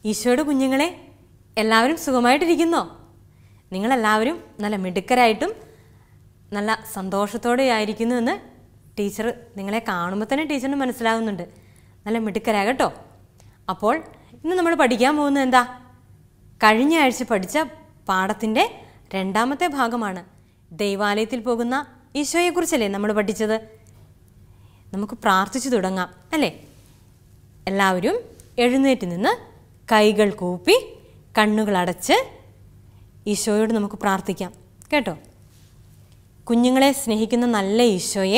ഈശോയുടെ കുഞ്ഞുങ്ങളെ എല്ലാവരും സുഖമായിട്ടിരിക്കുന്നോ നിങ്ങളെല്ലാവരും നല്ല മിടുക്കരായിട്ടും നല്ല സന്തോഷത്തോടെ ആയിരിക്കുന്നു എന്ന് ടീച്ചർ നിങ്ങളെ കാണുമ്പോൾ തന്നെ ടീച്ചറിന് മനസ്സിലാകുന്നുണ്ട് നല്ല മിടുക്കരാ കേട്ടോ അപ്പോൾ ഇന്ന് നമ്മൾ പഠിക്കാൻ പോകുന്നത് എന്താ കഴിഞ്ഞ ആഴ്ച പഠിച്ച പാഠത്തിൻ്റെ രണ്ടാമത്തെ ഭാഗമാണ് ദൈവാലയത്തിൽ പോകുന്ന ഈശോയെക്കുറിച്ചല്ലേ നമ്മൾ പഠിച്ചത് നമുക്ക് പ്രാർത്ഥിച്ചു തുടങ്ങാം അല്ലേ എല്ലാവരും എഴുന്നേറ്റ് നിന്ന് കൈകൾ കൂപ്പി കണ്ണുകൾ അടച്ച് ഈശോയോട് നമുക്ക് പ്രാർത്ഥിക്കാം കേട്ടോ കുഞ്ഞുങ്ങളെ സ്നേഹിക്കുന്ന നല്ല ഈശോയെ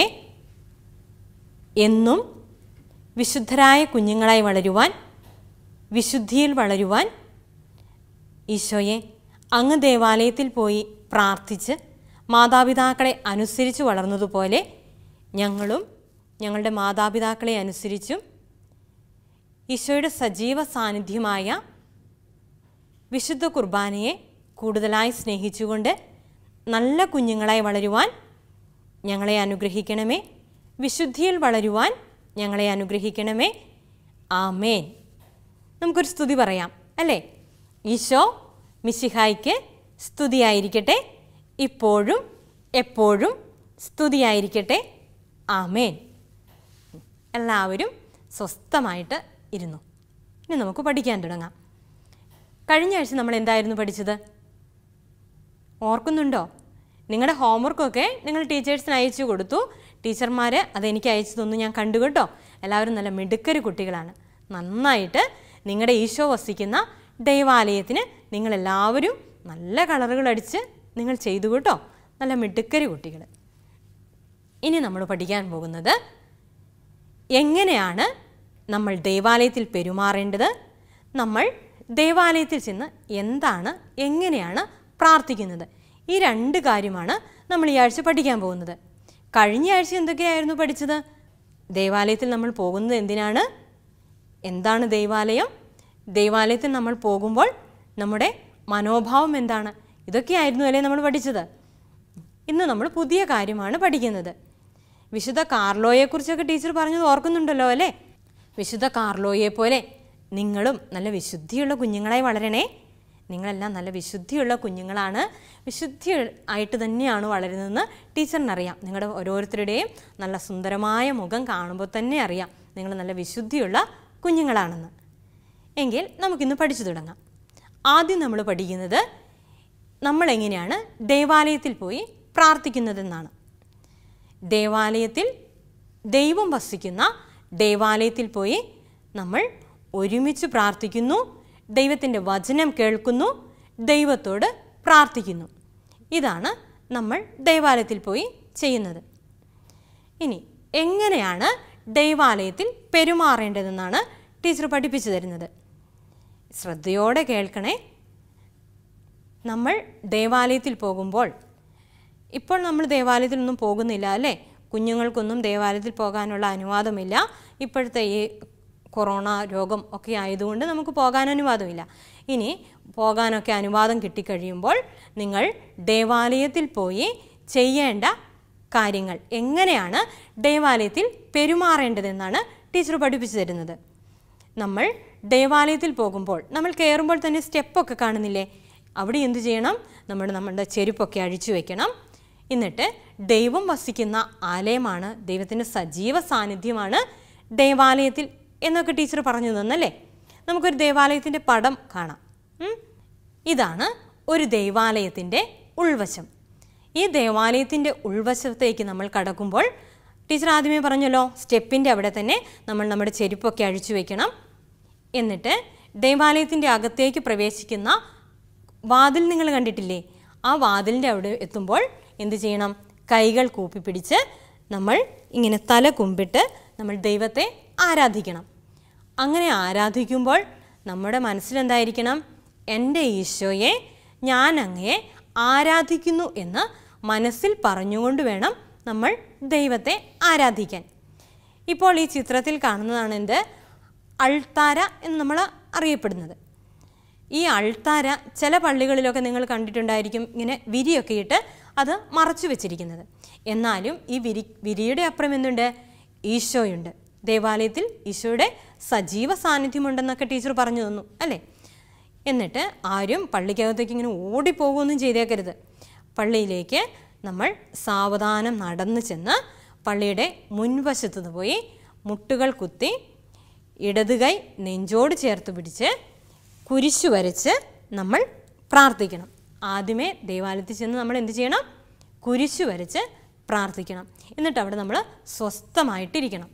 എന്നും വിശുദ്ധരായ കുഞ്ഞുങ്ങളായി വളരുവാൻ വിശുദ്ധിയിൽ വളരുവാൻ ഈശോയെ അങ്ങ് ദേവാലയത്തിൽ പോയി പ്രാർത്ഥിച്ച് മാതാപിതാക്കളെ അനുസരിച്ച് വളർന്നതുപോലെ ഞങ്ങളും ഞങ്ങളുടെ മാതാപിതാക്കളെ അനുസരിച്ചും ഈശോയുടെ സജീവ സാന്നിധ്യമായ വിശുദ്ധ കുർബാനയെ കൂടുതലായി സ്നേഹിച്ചുകൊണ്ട് നല്ല കുഞ്ഞുങ്ങളായി വളരുവാൻ ഞങ്ങളെ അനുഗ്രഹിക്കണമേ വിശുദ്ധിയിൽ വളരുവാൻ ഞങ്ങളെ അനുഗ്രഹിക്കണമേ ആമേൻ നമുക്കൊരു സ്തുതി പറയാം അല്ലേ ഈശോ മിശിഹായ്ക്ക് സ്തുതിയായിരിക്കട്ടെ ഇപ്പോഴും എപ്പോഴും സ്തുതിയായിരിക്കട്ടെ ആമേൻ എല്ലാവരും സ്വസ്ഥമായിട്ട് ഇരുന്നു ഇനി നമുക്ക് പഠിക്കാൻ തുടങ്ങാം കഴിഞ്ഞ ആഴ്ച നമ്മൾ എന്തായിരുന്നു പഠിച്ചത് ഓർക്കുന്നുണ്ടോ നിങ്ങളുടെ ഹോംവർക്കൊക്കെ നിങ്ങൾ ടീച്ചേഴ്സിന് അയച്ചു കൊടുത്തു ടീച്ചർമാർ അതെനിക്ക് അയച്ചു തന്നു ഞാൻ കണ്ടു കേട്ടോ എല്ലാവരും നല്ല മിടുക്കര് കുട്ടികളാണ് നന്നായിട്ട് നിങ്ങളുടെ ഈശോ വസിക്കുന്ന ദൈവാലയത്തിന് നിങ്ങളെല്ലാവരും നല്ല കളറുകൾ അടിച്ച് നിങ്ങൾ ചെയ്തു കേട്ടോ നല്ല മിടുക്കര് കുട്ടികൾ ഇനി നമ്മൾ പഠിക്കാൻ പോകുന്നത് എങ്ങനെയാണ് നമ്മൾ ദേവാലയത്തിൽ പെരുമാറേണ്ടത് നമ്മൾ ദേവാലയത്തിൽ ചെന്ന് എന്താണ് എങ്ങനെയാണ് പ്രാർത്ഥിക്കുന്നത് ഈ രണ്ട് കാര്യമാണ് നമ്മൾ ഈ ആഴ്ച പഠിക്കാൻ പോകുന്നത് കഴിഞ്ഞ ആഴ്ച എന്തൊക്കെയായിരുന്നു പഠിച്ചത് ദേവാലയത്തിൽ നമ്മൾ പോകുന്നത് എന്തിനാണ് എന്താണ് ദൈവാലയം ദൈവാലയത്തിൽ നമ്മൾ പോകുമ്പോൾ നമ്മുടെ മനോഭാവം എന്താണ് ഇതൊക്കെയായിരുന്നു അല്ലേ നമ്മൾ പഠിച്ചത് ഇന്ന് നമ്മൾ പുതിയ കാര്യമാണ് പഠിക്കുന്നത് വിശുദ്ധ കാർലോയെക്കുറിച്ചൊക്കെ ടീച്ചർ പറഞ്ഞത് ഓർക്കുന്നുണ്ടല്ലോ അല്ലേ വിശുദ്ധ കാർലോയെ പോലെ നിങ്ങളും നല്ല വിശുദ്ധിയുള്ള കുഞ്ഞുങ്ങളായി വളരണേ നിങ്ങളെല്ലാം നല്ല വിശുദ്ധിയുള്ള കുഞ്ഞുങ്ങളാണ് വിശുദ്ധി ആയിട്ട് തന്നെയാണ് വളരുന്നതെന്ന് ടീച്ചറിനറിയാം നിങ്ങളുടെ ഓരോരുത്തരുടെയും നല്ല സുന്ദരമായ മുഖം കാണുമ്പോൾ തന്നെ അറിയാം നിങ്ങൾ നല്ല വിശുദ്ധിയുള്ള കുഞ്ഞുങ്ങളാണെന്ന് എങ്കിൽ നമുക്കിന്ന് പഠിച്ചു തുടങ്ങാം ആദ്യം നമ്മൾ പഠിക്കുന്നത് നമ്മൾ എങ്ങനെയാണ് ദേവാലയത്തിൽ പോയി പ്രാർത്ഥിക്കുന്നതെന്നാണ് ദേവാലയത്തിൽ ദൈവം വസിക്കുന്ന ദേവാലയത്തിൽ പോയി നമ്മൾ ഒരുമിച്ച് പ്രാർത്ഥിക്കുന്നു ദൈവത്തിൻ്റെ വചനം കേൾക്കുന്നു ദൈവത്തോട് പ്രാർത്ഥിക്കുന്നു ഇതാണ് നമ്മൾ ദേവാലയത്തിൽ പോയി ചെയ്യുന്നത് ഇനി എങ്ങനെയാണ് ദൈവാലയത്തിൽ പെരുമാറേണ്ടതെന്നാണ് ടീച്ചർ പഠിപ്പിച്ചു തരുന്നത് ശ്രദ്ധയോടെ കേൾക്കണേ നമ്മൾ ദേവാലയത്തിൽ പോകുമ്പോൾ ഇപ്പോൾ നമ്മൾ ദേവാലയത്തിലൊന്നും പോകുന്നില്ല അല്ലേ കുഞ്ഞുങ്ങൾക്കൊന്നും ദേവാലയത്തിൽ പോകാനുള്ള അനുവാദമില്ല ഇപ്പോഴത്തെ ഈ കൊറോണ രോഗം ഒക്കെ ആയതുകൊണ്ട് നമുക്ക് പോകാൻ അനുവാദമില്ല ഇനി പോകാനൊക്കെ അനുവാദം കിട്ടിക്കഴിയുമ്പോൾ നിങ്ങൾ ദേവാലയത്തിൽ പോയി ചെയ്യേണ്ട കാര്യങ്ങൾ എങ്ങനെയാണ് ദേവാലയത്തിൽ പെരുമാറേണ്ടതെന്നാണ് ടീച്ചർ പഠിപ്പിച്ചു തരുന്നത് നമ്മൾ ദേവാലയത്തിൽ പോകുമ്പോൾ നമ്മൾ കയറുമ്പോൾ തന്നെ സ്റ്റെപ്പൊക്കെ കാണുന്നില്ലേ അവിടെ എന്ത് ചെയ്യണം നമ്മൾ നമ്മളുടെ ചെരുപ്പൊക്കെ അഴിച്ചു വെക്കണം എന്നിട്ട് ദൈവം വസിക്കുന്ന ആലയമാണ് ദൈവത്തിൻ്റെ സജീവ സാന്നിധ്യമാണ് ദേവാലയത്തിൽ എന്നൊക്കെ ടീച്ചർ പറഞ്ഞു തന്നല്ലേ നമുക്കൊരു ദേവാലയത്തിൻ്റെ പടം കാണാം ഉം? ഇതാണ് ഒരു ദേവാലയത്തിൻ്റെ ഉൾവശം ഈ ദേവാലയത്തിൻ്റെ ഉൾവശത്തേക്ക് നമ്മൾ കടക്കുമ്പോൾ ടീച്ചർ ആദ്യമേ പറഞ്ഞല്ലോ സ്റ്റെപ്പിൻ്റെ അവിടെ തന്നെ നമ്മൾ നമ്മുടെ ചെരുപ്പൊക്കെ അഴിച്ചു വെക്കണം എന്നിട്ട് ദേവാലയത്തിൻ്റെ അകത്തേക്ക് പ്രവേശിക്കുന്ന വാതിൽ നിങ്ങൾ കണ്ടിട്ടില്ലേ ആ വാതിലിൻ്റെ അവിടെ എത്തുമ്പോൾ എന്ത് ചെയ്യണം കൈകൾ കൂപ്പിപ്പിടിച്ച് നമ്മൾ ഇങ്ങനെ തല കുമ്പിട്ട് നമ്മൾ ദൈവത്തെ ആരാധിക്കണം അങ്ങനെ ആരാധിക്കുമ്പോൾ നമ്മുടെ മനസ്സിലെന്തായിരിക്കണം എൻ്റെ ഈശോയെ ഞാൻ അങ്ങയെ ആരാധിക്കുന്നു എന്ന് മനസ്സിൽ പറഞ്ഞുകൊണ്ട് വേണം നമ്മൾ ദൈവത്തെ ആരാധിക്കാൻ ഇപ്പോൾ ഈ ചിത്രത്തിൽ കാണുന്നതാണ് എന്ത് അൾത്താര എന്ന് നമ്മൾ അറിയപ്പെടുന്നത് ഈ അൾത്താര ചില പള്ളികളിലൊക്കെ നിങ്ങൾ കണ്ടിട്ടുണ്ടായിരിക്കും ഇങ്ങനെ വിരിയൊക്കെ ഇട്ട് അത് മറച്ചു വെച്ചിരിക്കുന്നത് എന്നാലും ഈ വിരി വിരിയുടെ അപ്പുറം എന്തുണ്ട് ഈശോയുണ്ട് ദേവാലയത്തിൽ ഈശോയുടെ സജീവ സാന്നിധ്യമുണ്ടെന്നൊക്കെ ടീച്ചർ പറഞ്ഞു തന്നു അല്ലേ എന്നിട്ട് ആരും പള്ളിക്കകത്തേക്ക് ഇങ്ങനെ ഓടിപ്പോകുകയൊന്നും ചെയ്തേക്കരുത് പള്ളിയിലേക്ക് നമ്മൾ സാവധാനം നടന്നു ചെന്ന് പള്ളിയുടെ മുൻവശത്ത് നിന്ന് പോയി മുട്ടുകൾ കുത്തി ഇടത് കൈ നെഞ്ചോട് ചേർത്ത് പിടിച്ച് കുരിശു വരച്ച് നമ്മൾ പ്രാർത്ഥിക്കണം ആദ്യമേ ദേവാലയത്തിൽ ചെന്ന് നമ്മൾ എന്ത് ചെയ്യണം കുരിശു വരച്ച് പ്രാർത്ഥിക്കണം എന്നിട്ട് അവിടെ നമ്മൾ സ്വസ്ഥമായിട്ടിരിക്കണം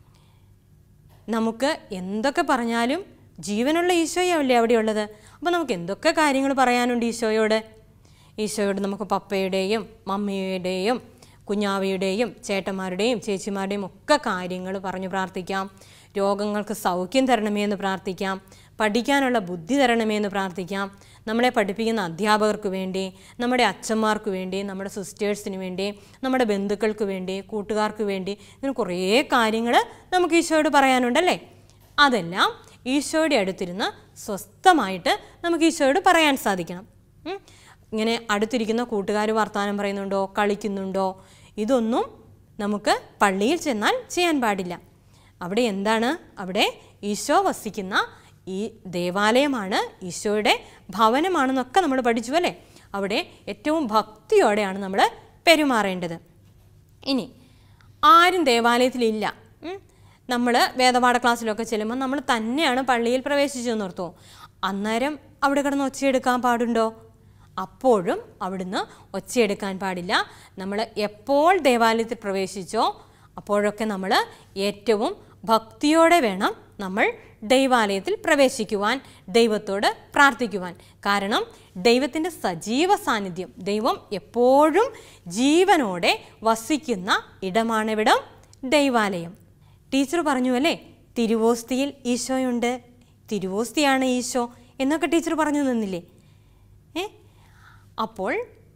നമുക്ക് എന്തൊക്കെ പറഞ്ഞാലും ജീവനുള്ള ഈശോയല്ലേ അവിടെയുള്ളത് അപ്പോൾ നമുക്ക് എന്തൊക്കെ കാര്യങ്ങൾ പറയാനുണ്ട് ഈശോയോട് ഈശോയോട് നമുക്ക് പപ്പയുടെയും മമ്മിയുടെയും കുഞ്ഞാവയുടെയും ചേട്ടന്മാരുടെയും ചേച്ചിമാരുടെയും ഒക്കെ കാര്യങ്ങൾ പറഞ്ഞു പ്രാർത്ഥിക്കാം രോഗങ്ങൾക്ക് സൗഖ്യം തരണമേ എന്ന് പ്രാർത്ഥിക്കാം പഠിക്കാനുള്ള ബുദ്ധി തരണമേ എന്ന് പ്രാർത്ഥിക്കാം നമ്മളെ പഠിപ്പിക്കുന്ന അധ്യാപകർക്ക് വേണ്ടി നമ്മുടെ അച്ഛന്മാർക്ക് വേണ്ടി നമ്മുടെ സിസ്റ്റേഴ്സിന് വേണ്ടി നമ്മുടെ ബന്ധുക്കൾക്ക് വേണ്ടി കൂട്ടുകാർക്ക് വേണ്ടി ഇങ്ങനെ കുറേ കാര്യങ്ങൾ നമുക്ക് ഈശോയോട് പറയാനുണ്ടല്ലേ അതെല്ലാം ഈശോയുടെ അടുത്തിരുന്ന് സ്വസ്ഥമായിട്ട് നമുക്ക് ഈശോയോട് പറയാൻ സാധിക്കണം ഉം. ഇങ്ങനെ അടുത്തിരിക്കുന്ന കൂട്ടുകാർ വർത്തമാനം പറയുന്നുണ്ടോ കളിക്കുന്നുണ്ടോ ഇതൊന്നും നമുക്ക് പള്ളിയിൽ ചെന്നാൽ ചെയ്യാൻ പാടില്ല അവിടെ എന്താണ് അവിടെ ഈശോ വസിക്കുന്ന ഈ ദേവാലയമാണ് ഈശോയുടെ ഭവനമാണെന്നൊക്കെ നമ്മൾ പഠിച്ചു അല്ലേ അവിടെ ഏറ്റവും ഭക്തിയോടെയാണ് നമ്മൾ പെരുമാറേണ്ടത് ഇനി ആരും ദേവാലയത്തിലില്ല നമ്മൾ വേദപാഠ ക്ലാസ്സിലൊക്കെ ചെല്ലുമ്പോൾ നമ്മൾ തന്നെയാണ് പള്ളിയിൽ പ്രവേശിച്ചതെന്ന് ഓർത്തോ അന്നേരം അവിടെ കിടന്ന് ഒച്ചയെടുക്കാൻ പാടുണ്ടോ അപ്പോഴും അവിടുന്ന് ഒച്ചയെടുക്കാൻ പാടില്ല നമ്മൾ എപ്പോൾ ദേവാലയത്തിൽ പ്രവേശിച്ചോ അപ്പോഴൊക്കെ നമ്മൾ ഏറ്റവും ഭക്തിയോടെ വേണം നമ്മൾ ദൈവാലയത്തിൽ പ്രവേശിക്കുവാൻ ദൈവത്തോട് പ്രാർത്ഥിക്കുവാൻ കാരണം ദൈവത്തിൻ്റെ സജീവ സാന്നിധ്യം ദൈവം എപ്പോഴും ജീവനോടെ വസിക്കുന്ന ഇടമാണിവിടം ദൈവാലയം ടീച്ചർ പറഞ്ഞു അല്ലേ തിരുവോസ്തിയിൽ ഈശോയുണ്ട് തിരുവോസ്തിയാണ് ഈശോ എന്നൊക്കെ ടീച്ചർ പറഞ്ഞു തന്നില്ലേ ഏ അപ്പോൾ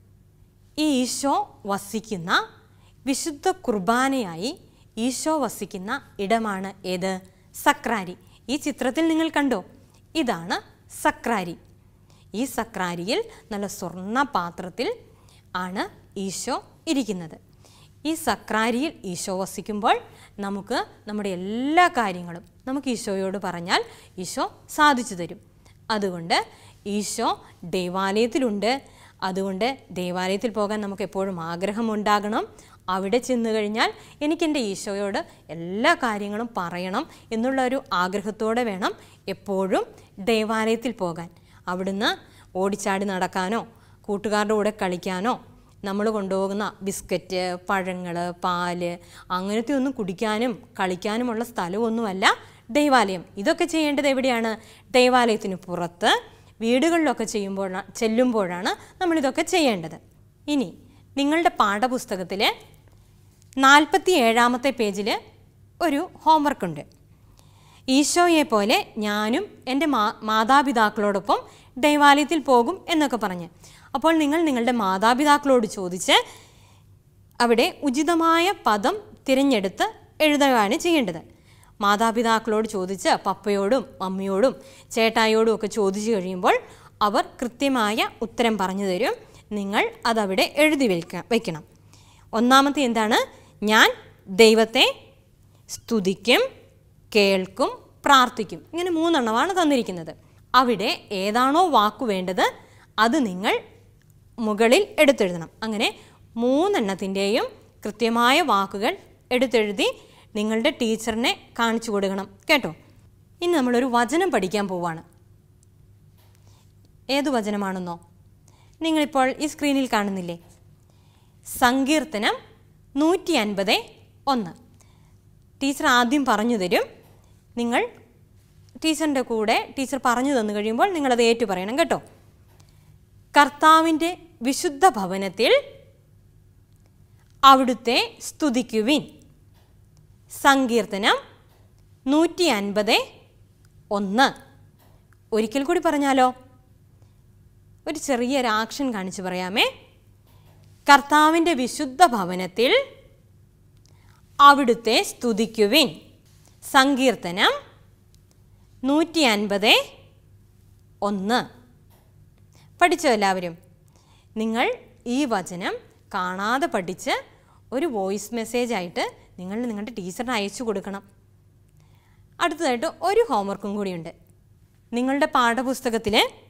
ഈ ഈശോ വസിക്കുന്ന വിശുദ്ധ കുർബാനയായി ഈശോ വസിക്കുന്ന ഇടമാണ് ഏത് സക്രാരി ഈ ചിത്രത്തിൽ നിങ്ങൾ കണ്ടോ ഇതാണ് സക്രാരി ഈ സക്രാരിയിൽ നല്ല സ്വർണ്ണ പാത്രത്തിൽ ആണ് ഈശോ ഇരിക്കുന്നത് ഈ സക്രാരിയിൽ ഈശോ വസിക്കുമ്പോൾ നമുക്ക് നമ്മുടെ എല്ലാ കാര്യങ്ങളും നമുക്ക് ഈശോയോട് പറഞ്ഞാൽ ഈശോ സാധിച്ചു തരും അതുകൊണ്ട് ഈശോ ദേവാലയത്തിലുണ്ട് അതുകൊണ്ട് ദേവാലയത്തിൽ പോകാൻ നമുക്ക് എപ്പോഴും ആഗ്രഹമുണ്ടാകണം അവിടെ ചെന്ന് കഴിഞ്ഞാൽ എനിക്കെൻ്റെ ഈശോയോട് എല്ലാ കാര്യങ്ങളും പറയണം എന്നുള്ള ഒരു ആഗ്രഹത്തോടെ വേണം എപ്പോഴും ദേവാലയത്തിൽ പോകാൻ അവിടുന്ന് ഓടിച്ചാടി നടക്കാനോ കൂട്ടുകാരുടെ കൂടെ കളിക്കാനോ നമ്മൾ കൊണ്ടുപോകുന്ന ബിസ്ക്കറ്റ് പഴങ്ങൾ പാല് അങ്ങനത്തെ ഒന്നും കുടിക്കാനും കളിക്കാനുമുള്ള സ്ഥലമൊന്നുമല്ല ദൈവാലയം ഇതൊക്കെ ചെയ്യേണ്ടത് എവിടെയാണ് ദൈവാലയത്തിന് പുറത്ത് വീടുകളിലൊക്കെ ചെയ്യുമ്പോഴാണ് ചെല്ലുമ്പോഴാണ് നമ്മളിതൊക്കെ ചെയ്യേണ്ടത് ഇനി നിങ്ങളുടെ പാഠപുസ്തകത്തിൽ നാൽപ്പത്തി ഏഴാമത്തെ പേജിൽ ഒരു ഹോംവർക്ക് ഉണ്ട് ഈശോയെ പോലെ ഞാനും എൻ്റെ മാ മാതാപിതാക്കളോടൊപ്പം ദൈവാലയത്തിൽ പോകും എന്നൊക്കെ പറഞ്ഞ് അപ്പോൾ നിങ്ങൾ നിങ്ങളുടെ മാതാപിതാക്കളോട് ചോദിച്ച് അവിടെ ഉചിതമായ പദം തിരഞ്ഞെടുത്ത് എഴുതുകയാണ് ചെയ്യേണ്ടത് മാതാപിതാക്കളോട് ചോദിച്ച് പപ്പയോടും മമ്മിയോടും ചേട്ടായിയോടും ഒക്കെ ചോദിച്ചു കഴിയുമ്പോൾ അവർ കൃത്യമായ ഉത്തരം പറഞ്ഞു തരും നിങ്ങൾ അതവിടെ എഴുതി വെക്ക വയ്ക്കണം ഒന്നാമത്തെ എന്താണ് ഞാൻ ദൈവത്തെ സ്തുതിക്കും കേൾക്കും പ്രാർത്ഥിക്കും ഇങ്ങനെ മൂന്നെണ്ണമാണ് തന്നിരിക്കുന്നത് അവിടെ ഏതാണോ വാക്കു വേണ്ടത് അത് നിങ്ങൾ മുകളിൽ എടുത്തെഴുതണം അങ്ങനെ മൂന്നെണ്ണത്തിൻ്റെയും കൃത്യമായ വാക്കുകൾ എടുത്തെഴുതി നിങ്ങളുടെ ടീച്ചറിനെ കാണിച്ചു കൊടുക്കണം കേട്ടോ ഇനി നമ്മളൊരു വചനം പഠിക്കാൻ പോവാണ് ഏതു വചനമാണെന്നോ നിങ്ങളിപ്പോൾ ഈ സ്ക്രീനിൽ കാണുന്നില്ലേ സങ്കീർത്തനം നൂറ്റി അൻപത് ഒന്ന് ടീച്ചർ ആദ്യം പറഞ്ഞു തരും നിങ്ങൾ ടീച്ചറിൻ്റെ കൂടെ ടീച്ചർ പറഞ്ഞു തന്നു കഴിയുമ്പോൾ നിങ്ങളത് ഏറ്റു പറയണം കേട്ടോ കർത്താവിൻ്റെ വിശുദ്ധ ഭവനത്തിൽ അവിടുത്തെ സ്തുതിക്കുവിൻ സങ്കീർത്തനം നൂറ്റി അൻപത് ഒന്ന് ഒരിക്കൽ കൂടി പറഞ്ഞാലോ ഒരു ചെറിയൊരു ആക്ഷൻ കാണിച്ചു പറയാമേ കർത്താവിൻ്റെ വിശുദ്ധ ഭവനത്തിൽ അവിടുത്തെ സ്തുതിക്കുവിൻ സങ്കീർത്തനം നൂറ്റി അൻപത് ഒന്ന് പഠിച്ചോ എല്ലാവരും നിങ്ങൾ ഈ വചനം കാണാതെ പഠിച്ച് ഒരു വോയിസ് മെസ്സേജ് ആയിട്ട് നിങ്ങൾ നിങ്ങളുടെ ടീച്ചറിന് അയച്ചു കൊടുക്കണം അടുത്തതായിട്ട് ഒരു ഹോംവർക്കും കൂടിയുണ്ട് നിങ്ങളുടെ പാഠപുസ്തകത്തിൽ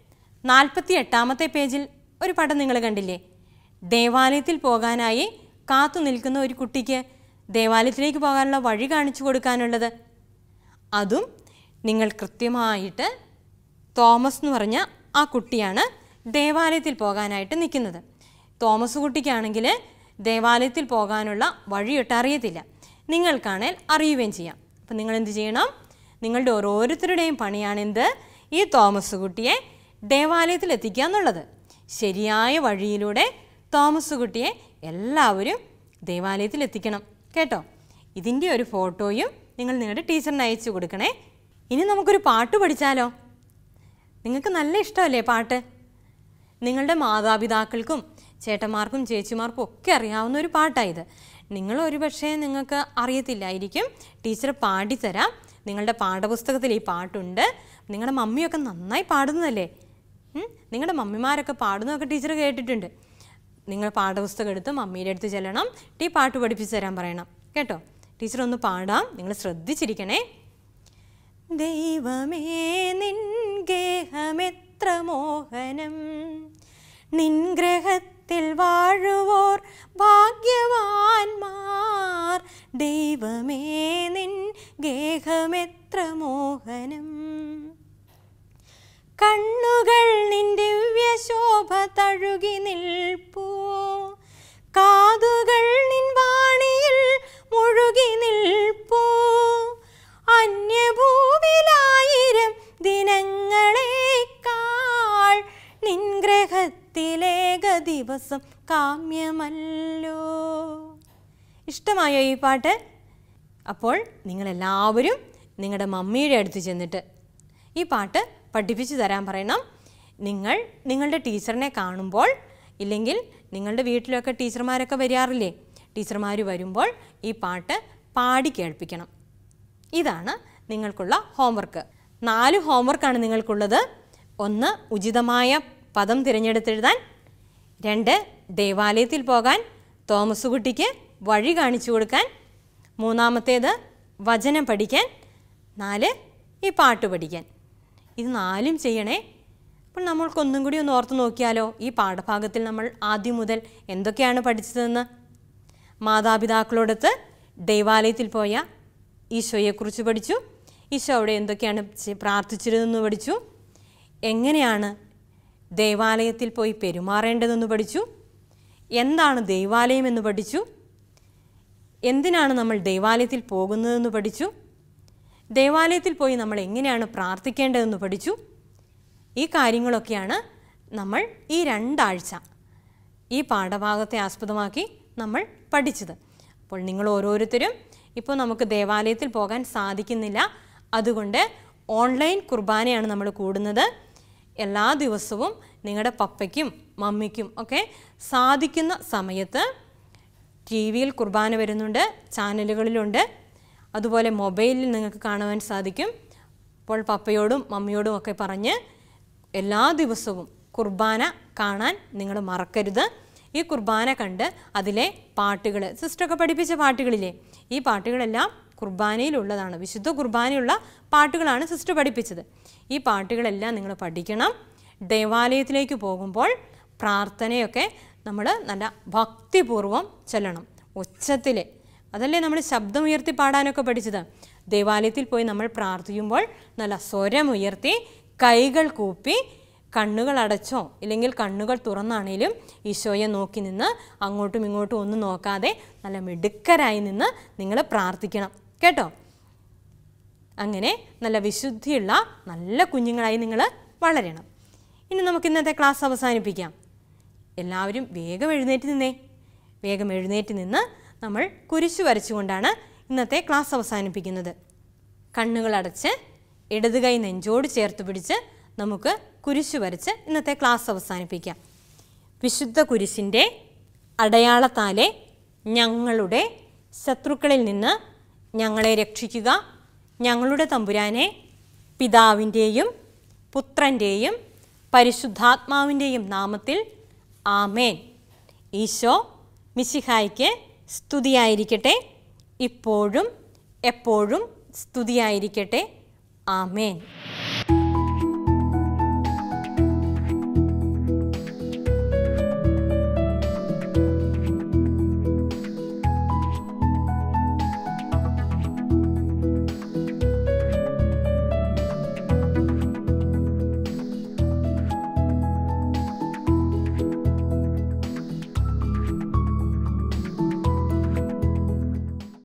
നാൽപ്പത്തി എട്ടാമത്തെ പേജിൽ ഒരു പടം നിങ്ങൾ കണ്ടില്ലേ ദേവാലയത്തിൽ പോകാനായി കാത്തു നിൽക്കുന്ന ഒരു കുട്ടിക്ക് ദേവാലയത്തിലേക്ക് പോകാനുള്ള വഴി കാണിച്ചു കൊടുക്കാനുള്ളത് അതും നിങ്ങൾ കൃത്യമായിട്ട് തോമസ് എന്ന് പറഞ്ഞ ആ കുട്ടിയാണ് ദേവാലയത്തിൽ പോകാനായിട്ട് നിൽക്കുന്നത് തോമസ് കുട്ടിക്കാണെങ്കിൽ ദേവാലയത്തിൽ പോകാനുള്ള വഴിയൊട്ട് അറിയത്തില്ല നിങ്ങൾക്കാണേൽ അറിയുകയും ചെയ്യാം അപ്പം നിങ്ങൾ എന്ത് ചെയ്യണം നിങ്ങളുടെ ഓരോരുത്തരുടെയും പണിയാണെന്ത് ഈ തോമസ് കുട്ടിയെ ദേവാലയത്തിൽ എത്തിക്കുക എന്നുള്ളത് ശരിയായ വഴിയിലൂടെ തോമസ് കുട്ടിയെ എല്ലാവരും ദേവാലയത്തിൽ എത്തിക്കണം കേട്ടോ ഇതിൻ്റെ ഒരു ഫോട്ടോയും നിങ്ങൾ നിങ്ങളുടെ ടീച്ചറിന് അയച്ചു കൊടുക്കണേ ഇനി നമുക്കൊരു പാട്ട് പഠിച്ചാലോ നിങ്ങൾക്ക് നല്ല ഇഷ്ടമല്ലേ പാട്ട് നിങ്ങളുടെ മാതാപിതാക്കൾക്കും ചേട്ടന്മാർക്കും ചേച്ചിമാർക്കും ഒക്കെ അറിയാവുന്ന ഒരു പാട്ടായത് നിങ്ങൾ ഒരു പക്ഷേ നിങ്ങൾക്ക് അറിയത്തില്ലായിരിക്കും ടീച്ചർ പാടിത്തരാം നിങ്ങളുടെ പാഠപുസ്തകത്തിൽ ഈ പാട്ടുണ്ട് നിങ്ങളുടെ മമ്മിയൊക്കെ നന്നായി പാടുന്നതല്ലേ ഉം? നിങ്ങളുടെ മമ്മിമാരൊക്കെ പാടുന്നതൊക്കെ ടീച്ചർ കേട്ടിട്ടുണ്ട് നിങ്ങൾ പാഠപുസ്തകം എടുത്ത് മമ്മിയുടെ അടുത്ത് ചെല്ലണം ടീ പാട്ട് പഠിപ്പിച്ചു തരാൻ പറയണം കേട്ടോ ടീച്ചർ ഒന്ന് പാടാം നിങ്ങൾ ശ്രദ്ധിച്ചിരിക്കണേ ദൈവമേ നിൻ ഗേഹമെത്ര മോഹനം നിൻ ഗ്രഹത്തിൽ വാഴുവോർ ഭാഗ്യവാന്മാർ ദൈവമേ നിൻ ഗേഹമെത്ര മോഹനം കണ്ണുകൾ നിൻ ദിവ്യശോഭ തഴുകി നിൽപ്പൂ കാതുകൾ നിൻ വാണിയിൽ മുഴുകി നിൽപ്പൂ അന്യഭൂവിലായിരം ദിനങ്ങളേക്കാൾ നിൻ ഗ്രഹത്തിലേക ദിവസം കാമ്യമല്ലോ ഇഷ്ടമായോ ഈ പാട്ട് അപ്പോൾ നിങ്ങളെല്ലാവരും നിങ്ങളുടെ മമ്മിയുടെ അടുത്ത് ചെന്നിട്ട് ഈ പാട്ട് പഠിപ്പിച്ചു തരാൻ പറയണം നിങ്ങൾ നിങ്ങളുടെ ടീച്ചറിനെ കാണുമ്പോൾ ഇല്ലെങ്കിൽ നിങ്ങളുടെ വീട്ടിലൊക്കെ ടീച്ചർമാരൊക്കെ വരാറില്ലേ ടീച്ചർമാർ വരുമ്പോൾ ഈ പാട്ട് പാടി കേൾപ്പിക്കണം ഇതാണ് നിങ്ങൾക്കുള്ള ഹോംവർക്ക് നാല് ഹോംവർക്കാണ് നിങ്ങൾക്കുള്ളത് ഒന്ന് ഉചിതമായ പദം തിരഞ്ഞെടുത്തെഴുതാൻ രണ്ട് ദേവാലയത്തിൽ പോകാൻ തോമസ് കുട്ടിക്ക് വഴി കാണിച്ചു കൊടുക്കാൻ മൂന്നാമത്തേത് വചനം പഠിക്കാൻ നാല് ഈ പാട്ട് പഠിക്കാൻ ഇത് നാലും ചെയ്യണേ അപ്പോൾ നമ്മൾക്കൊന്നും കൂടി ഒന്ന് ഓർത്ത് നോക്കിയാലോ ഈ പാഠഭാഗത്തിൽ നമ്മൾ ആദ്യം മുതൽ എന്തൊക്കെയാണ് പഠിച്ചതെന്ന് മാതാപിതാക്കളോടൊത്ത് ദൈവാലയത്തിൽ പോയ ഈശോയെക്കുറിച്ച് പഠിച്ചു ഈശോ അവിടെ എന്തൊക്കെയാണ് ചെ- പ്രാർത്ഥിച്ചിരുന്നതെന്ന് പഠിച്ചു എങ്ങനെയാണ് ദേവാലയത്തിൽ പോയി പെരുമാറേണ്ടതെന്ന് പഠിച്ചു എന്താണ് ദൈവാലയം എന്ന് പഠിച്ചു എന്തിനാണ് നമ്മൾ ദേവാലയത്തിൽ പോകുന്നതെന്ന് പഠിച്ചു ദേവാലയത്തിൽ പോയി നമ്മൾ എങ്ങനെയാണ് പ്രാർത്ഥിക്കേണ്ടതെന്ന് പഠിച്ചു ഈ കാര്യങ്ങളൊക്കെയാണ് നമ്മൾ ഈ രണ്ടാഴ്ച ഈ പാഠഭാഗത്തെ ആസ്പദമാക്കി നമ്മൾ പഠിച്ചത് അപ്പോൾ നിങ്ങൾ ഓരോരുത്തരും ഇപ്പോൾ നമുക്ക് ദേവാലയത്തിൽ പോകാൻ സാധിക്കുന്നില്ല അതുകൊണ്ട് ഓൺലൈൻ കുർബാനയാണ് നമ്മൾ കൂടുന്നത് എല്ലാ ദിവസവും നിങ്ങളുടെ പപ്പയ്ക്കും മമ്മിക്കും ഒക്കെ സാധിക്കുന്ന സമയത്ത് ടി വിയിൽ കുർബാന വരുന്നുണ്ട് ചാനലുകളിലുണ്ട് അതുപോലെ മൊബൈലിൽ നിങ്ങൾക്ക് കാണുവാൻ സാധിക്കും അപ്പോൾ പപ്പയോടും മമ്മിയോടും ഒക്കെ പറഞ്ഞ് എല്ലാ ദിവസവും കുർബാന കാണാൻ നിങ്ങൾ മറക്കരുത് ഈ കുർബാന കണ്ട് അതിലെ പാട്ടുകൾ സിസ്റ്ററൊക്കെ പഠിപ്പിച്ച പാട്ടുകളില്ലേ ഈ പാട്ടുകളെല്ലാം കുർബാനയിലുള്ളതാണ് വിശുദ്ധ കുർബാനയുള്ള പാട്ടുകളാണ് സിസ്റ്റർ പഠിപ്പിച്ചത് ഈ പാട്ടുകളെല്ലാം നിങ്ങൾ പഠിക്കണം ദേവാലയത്തിലേക്ക് പോകുമ്പോൾ പ്രാർത്ഥനയൊക്കെ നമ്മൾ നല്ല ഭക്തിപൂർവം ചൊല്ലണം ഉച്ചത്തിൽ അതല്ലേ നമ്മൾ ശബ്ദമുയർത്തി പാടാനൊക്കെ പഠിച്ചത് ദേവാലയത്തിൽ പോയി നമ്മൾ പ്രാർത്ഥിക്കുമ്പോൾ നല്ല സ്വരമുയർത്തി കൈകൾ കൂപ്പി കണ്ണുകൾ അടച്ചോ ഇല്ലെങ്കിൽ കണ്ണുകൾ തുറന്നാണേലും ഈശോയെ നോക്കി നിന്ന് അങ്ങോട്ടും ഇങ്ങോട്ടും ഒന്നും നോക്കാതെ നല്ല മിടുക്കരായി നിന്ന് നിങ്ങൾ പ്രാർത്ഥിക്കണം കേട്ടോ അങ്ങനെ നല്ല വിശുദ്ധിയുള്ള നല്ല കുഞ്ഞുങ്ങളായി നിങ്ങൾ വളരണം ഇനി നമുക്ക് ഇന്നത്തെ ക്ലാസ് അവസാനിപ്പിക്കാം എല്ലാവരും വേഗം എഴുന്നേറ്റ് നിന്നേ വേഗം എഴുന്നേറ്റ് നിന്ന് നമ്മൾ കുരിശു വരച്ചുകൊണ്ടാണ് ഇന്നത്തെ ക്ലാസ് അവസാനിപ്പിക്കുന്നത് കണ്ണുകൾ അടച്ച് ഇടത് കൈ നെഞ്ചോട് ചേർത്ത് പിടിച്ച് നമുക്ക് കുരിശു വരച്ച് ഇന്നത്തെ ക്ലാസ് അവസാനിപ്പിക്കാം വിശുദ്ധ കുരിശിൻ്റെ അടയാളത്താലെ ഞങ്ങളുടെ ശത്രുക്കളിൽ നിന്ന് ഞങ്ങളെ രക്ഷിക്കുക ഞങ്ങളുടെ തമ്പുരാനെ പിതാവിൻ്റെയും പുത്രൻ്റെയും പരിശുദ്ധാത്മാവിൻ്റെയും നാമത്തിൽ ആമേൻ ഈശോ മിശിഹായ്ക്ക് സ്തുതിയായിരിക്കട്ടെ ഇപ്പോഴും എപ്പോഴും സ്തുതിയായിരിക്കട്ടെ ആമേൻ